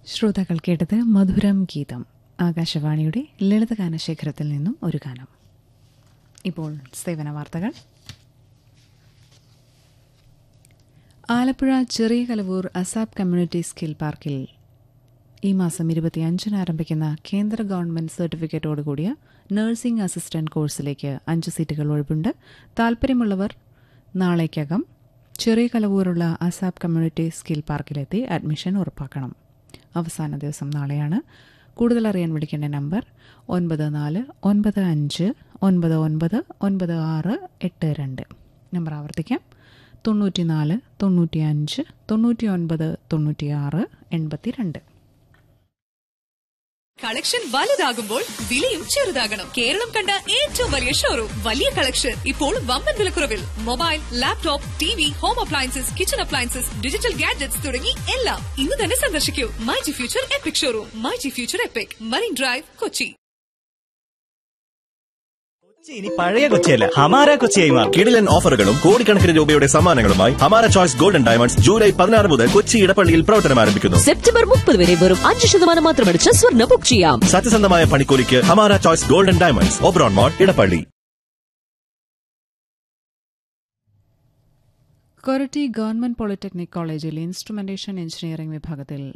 ശ്രോതാക്കൾ കേട്ടത് മധുരം ഗീതം ആകാശവാണിയുടെ ലളിതഗാന ശേഖരത്തിൽ നിന്നും ഒരു ഗാനം ഇപ്പോൾ സേവന വാർത്തകൾ ആലപ്പുഴ ചെറിയ കലവൂർ അസാബ് കമ്മ്യൂണിറ്റി സ്കിൽ പാർക്കിൽ ഈ മാസം ഇരുപത്തിയഞ്ചിന് ആരംഭിക്കുന്ന കേന്ദ്ര ഗവൺമെന്റ് സർട്ടിഫിക്കറ്റോടുകൂടിയ നഴ്സിംഗ് അസിസ്റ്റന്റ് കോഴ്സിലേക്ക് അഞ്ച് സീറ്റുകൾ ഒഴിവുണ്ട് താൽപ്പര്യമുള്ളവർ നാളേക്കകം ചെറിയ കലവൂരുള്ള അസാബ് കമ്മ്യൂണിറ്റി സ്കിൽ പാർക്കിലെത്തി അഡ്മിഷൻ ഉറപ്പാക്കണം അവസാന ദിവസം നാളെയാണ് കൂടുതൽ അറിയാൻ വിളിക്കേണ്ട നമ്പർ ഒൻപത് നാല് ഒൻപത് അഞ്ച് ഒൻപത് ഒൻപത് ഒൻപത് ആറ് എട്ട് രണ്ട് നമ്പർ ആവർത്തിക്കാം തൊണ്ണൂറ്റിനാല് തൊണ്ണൂറ്റിയഞ്ച് തൊണ്ണൂറ്റി ഒൻപത് തൊണ്ണൂറ്റിയാറ് എൺപത്തി രണ്ട് കളക്ഷൻ വലുതാകുമ്പോൾ വിലയും ചെറുതാകണം കേരളം കണ്ട ഏറ്റവും വലിയ ഷോറൂം വലിയ കളക്ഷൻ ഇപ്പോൾ വമ്പൻ വിലക്കുറവിൽ mobile laptop T V home appliances kitchen appliances digital gadgets തുടങ്ങി എല്ലാം ഇന്ന് തന്നെ സന്ദർശിക്കൂ my G future epic showroom my G future epic Marine Drive Kochi Kochi ഇനി പഴയ കൊച്ചിയല്ല ഹമാര കൊച്ചിയായി മാറും കിടിലൻ ഓഫറുകളും കോടിക്കണക്കിന് രൂപയുടെ സമ്മാനങ്ങളുമായി ഹമാര ചോയ്സ് ഗോൾഡൻ ഡയമണ്ട്സ് ജൂലൈ പതിനാറ് മുതൽ കൊച്ചി ഇടപ്പള്ളിയിൽ പ്രവർത്തനം ആരംഭിക്കുന്നു സെപ്റ്റംബർ മുപ്പത് വരെ വെറും അഞ്ച് ശതമാനം മാത്രമടിച്ച് സ്വർണ്ണ ബുക്ക് ചെയ്യാം സത്യസന്ധമായ പണിക്കൂലിക്ക് ഹമാര choice golden diamonds Oberon mall Edappally Koratty government polytechnic കോളേജിൽ ഇൻസ്ട്രുമെന്റേഷൻ എഞ്ചിനീയറിംഗ് വിഭാഗത്തിൽ